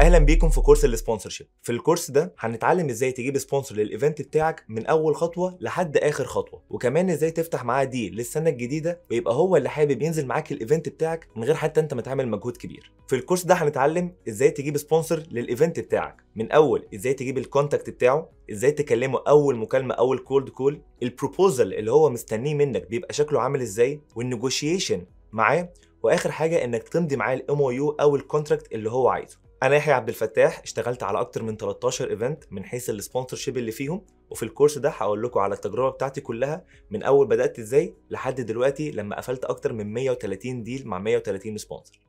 اهلا بيكم في كورس السبونسرشيب في الكورس ده هنتعلم ازاي تجيب سبونسر للايفنت بتاعك من اول خطوه لحد اخر خطوه وكمان ازاي تفتح معاه ديل للسنه الجديده ويبقى هو اللي حابب ينزل معاك الايفنت بتاعك من غير حتى انت ما تعمل مجهود كبير في الكورس ده هنتعلم ازاي تجيب سبونسر للايفنت بتاعك من اول ازاي تجيب الكونتاكت بتاعه ازاي تكلمه اول مكالمه اول كولد كول البروبوزل اللي هو مستنيه منك بيبقى شكله عامل ازاي والنيجوشيشن معاه واخر حاجه انك تمضي معاه الام او يو او الكونتراكت اللي هو عايزه انا يحيى عبد الفتاح اشتغلت على اكتر من 13 ايفنت من حيث السبونسر شيب اللي فيهم وفي الكورس ده هقول لكم على التجربه بتاعتي كلها من اول بدات ازاي لحد دلوقتي لما قفلت اكتر من 130 ديل مع 130 سبونسر